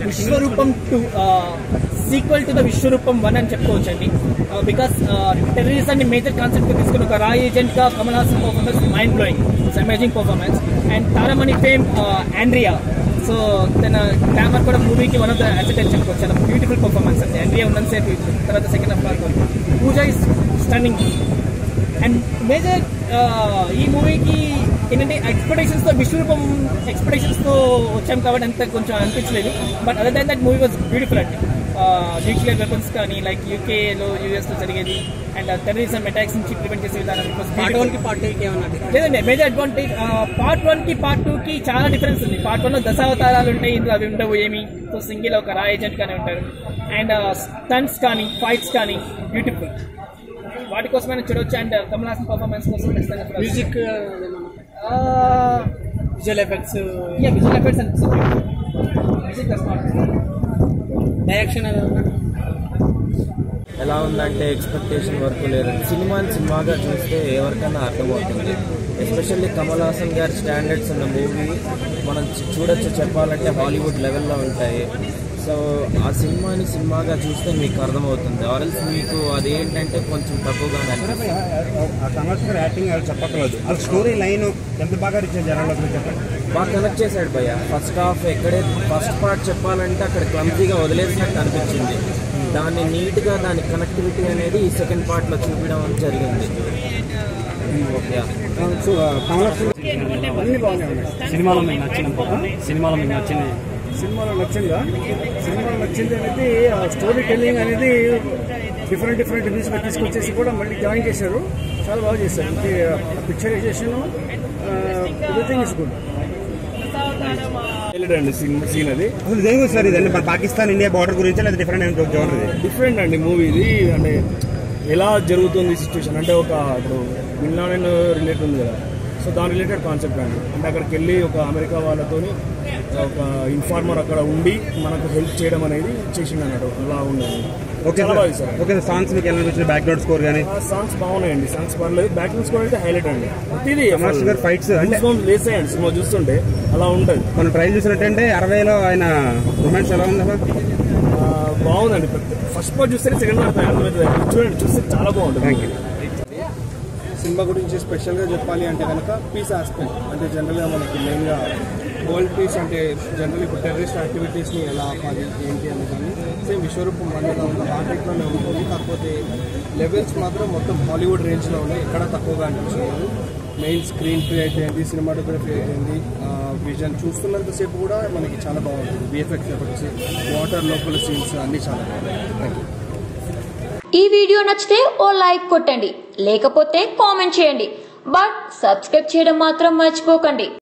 Vishwaroopam two sequel to the Vishwaroopam one అని చెప్పుకోవచ్చు అండి బికాస్ టెర్రరిజం ని మేజర్ కాన్సెప్ట్ తీసుకుని ఒక రా ఏజెంట్ గా Kamal Haasan performance mind blowing it's amazing performance and Taramani fame Andrea so తన గ్లామర్ కూడా మూవీకి వన్ ఆఫ్ ద అసెట్ అని చెప్పుకోవచ్చు చాలా బ్యూటిఫుల్ పర్ఫార్మెన్స్ అండి ఆండ్రియా ఉన్నంతసేపు తర్వాత second half part Pooja is stunning and major ఈ మూవీకి ఏంటంటే ఎక్స్పెక్టేషన్స్ తో విశ్వరూపం ఎక్స్పెక్టేషన్స్ తో వచ్చాం కాబట్టి అంత కొంచెం అనిపించలేదు but other than that movie was beautiful అండి న్యూక్లియర్ వెపన్స్ కానీ లైక్ యూకేలో యూఎస్ లో జరిగేది అండ్ టెర్రరిజం అటాక్స్ నుంచి ప్రివెంట్ చేసే విధానం పార్ట్ వన్ కి పార్ట్ టూకి ఏమన్నా difference? లేదండి మేజర్ అడ్వాంటేజ్ పార్ట్ వన్ కి పార్ట్ టూ కి చాలా డిఫరెన్స్ ఉంది పార్ట్ వన్ లో దశావతారాలు ఉంటాయి ఇందులో అవి ఉండవు ఏమి సో సింగిల్ ఒక రా ఏజెంట్ గానే ఉంటారు అండ్ స్టంట్స్ కానీ ఫైట్స్ కానీ బ్యూటిఫుల్ వాటి కోసమైనా చూడొచ్చు అండ్ కమల్ హాసన్ పర్ఫార్మెన్స్ కోసం ఖచ్చితంగా చూడాలి. మ్యూజిక్ ఆ, visual effects yeah, visual effects and music does not. Direction ఏదన్నా ఎలా ఉందంటే ఎక్స్పెక్టేషన్ వరకు లేదు సినిమాని సినిమాగా చూస్తే ఎవరికైనా అర్థమవుతుంది ఎస్పెషల్లీ కమల్ హాసన్ గారి స్టాండర్డ్స్ ఉన్న మూవీ మనం చూ- చూడొచ్చు చెప్పాలంటే హాలీవుడ్ లెవెల్లో ఉంటాయి సో ఆ సినిమాని సినిమాగా చూస్తే మీకు అర్థమవుతుంది ఆర్ఎల్స్ మీకు అదేంటంటే కొంచెం తక్కువగానే అనిపిస్తుంది ఆ కమర్షియల్ యాక్టింగ్ అది చెప్పక్కర్లేదు వాళ్ళ స్టోరీ లైన్ ఎంత బాగా రీచ్ జనాల్లోకి చెప్పండి బాగా కనెక్ట్ చేశాడు భయ్య ఫస్ట్ హాఫ్ ఎక్కడే ఫస్ట్ పార్ట్ చెప్పాలంటే అక్కడ క్లమ్జీగా వదిలేసినట్టు అనిపించింది దాన్ని నీట్గా దాని కనెక్టివిటీ అనేది ఈ సెకండ్ పార్ట్లో చూపించడం అనేది జరిగింది యా సో కమర్షియల్ అన్ని బాగున్నాయి సినిమాలో మీకు నచ్చిన సినిమాలో మీకు నచ్చిన సినిమాలో నచ్చిందా సినిమాలో నచ్చింది అనేది ఆ స్టోరీ టెల్లింగ్ అనేది డిఫరెంట్ డిఫరెంట్ మ్యూజిక్ తీసుకొచ్చేసి కూడా మళ్ళీ జాయిన్ చేశారు చాలా బాగా చేశారు అంటే పిక్చరైజేషన్ ఎవ్రీథింగ్ ఇస్ గుడ్ అండి సీన్ సీన్ అది అసలు దేని గురించి సార్ ఇది అంటే మన పాకిస్తాన్ ఇండియా బార్డర్ గురించి లేదా డిఫరెంట్ జోన్ ఇది డిఫరెంట్ అండి మూవీ ఇది అంటే ఎలా జరుగుతుంది సిచ్యువేషన్ అంటే ఒక ఇప్పుడు బిన్ లాడెన్ రిలేట్ ఉంది కదా సో దాని రిలేటెడ్ కాన్సెప్ట్ అండి అంటే అక్కడికి వెళ్ళి ఒక అమెరికా వాళ్ళతోని ఒక ఇన్ఫార్మర్ అక్కడ ఉండి మనకు హెల్ప్ చేయడం అనేది చేసిండు అన్నట్టు అలా ఉండదు ఓకే చాలా బాగా సార్ చేశారు. ఓకే సార్ సాంగ్స్ మీకు ఎలా అనిపించింది బ్యాక్గ్రౌండ్ స్కోర్ కానీ ఆ సాంగ్స్ బాగున్నాయండి సాంగ్స్ పర్లేదు బ్యాక్గ్రౌండ్ స్కోర్ అయితే హైలైట్ అండి ప్రతిదీ కమర్షియల్ గారు fights అంటే- లేసాయండి సినిమా చూస్తుంటే అలా ఉంటుంది మనం ట్రైల్ చూసినట్టంటే అరవైలో ఆయన రొమాన్స్ ఎలా ఉంది అసలు ఆ, బాగుందండి ఫస్ట్ పార్ట్ చూస్తే సెకండ్ పార్ట్ అర్థమవుతుంది చూడండి చూస్తే చాలా బాగుంటుంది థ్యాంక్ యూ సినిమా గురించి స్పెషల్గా చెప్పాలి అంటే కనుక పీస్ ఆస్పెక్ట్ అంటే జనరల్గా మనకి మెయిన్గా వరల్డ్ పీస్ అంటే జనరల్ ఇప్పుడు టెర్రరిస్ట్ యాక్టివిటీస్ని ఎలా ఆపాలి ఏంటి అని కానీ సేమ్ విశ్వరూపం మనలో ఉన్న ఆ టైప్లోనే ఉంటుంది కాకపోతే లెవెల్స్ మాత్రం మొత్తం హాలీవుడ్ రేంజ్లో ఉన్నాయి ఎక్కడ తక్కువగా అనిపించలేదు మెయిన్ స్క్రీన్ ప్లే అయితే సినిమాటోగ్రఫీ అయితే విజన్ చూస్తున్నంతసేపు కూడా మనకి చాలా బాగుంటుంది విఎఫ్ఎక్స్ ఎఫెక్ట్స్ వాటర్ లోపల సీన్స్ అన్నీ చాలా బాగుంటాయి థ్యాంక్ యూ ఈ వీడియో నచ్చితే ఓ లైక్ కొట్టండి లేకపోతే కామెంట్ చేయండి బట్ సబ్స్క్రైబ్ చేయడం మాత్రం మర్చిపోకండి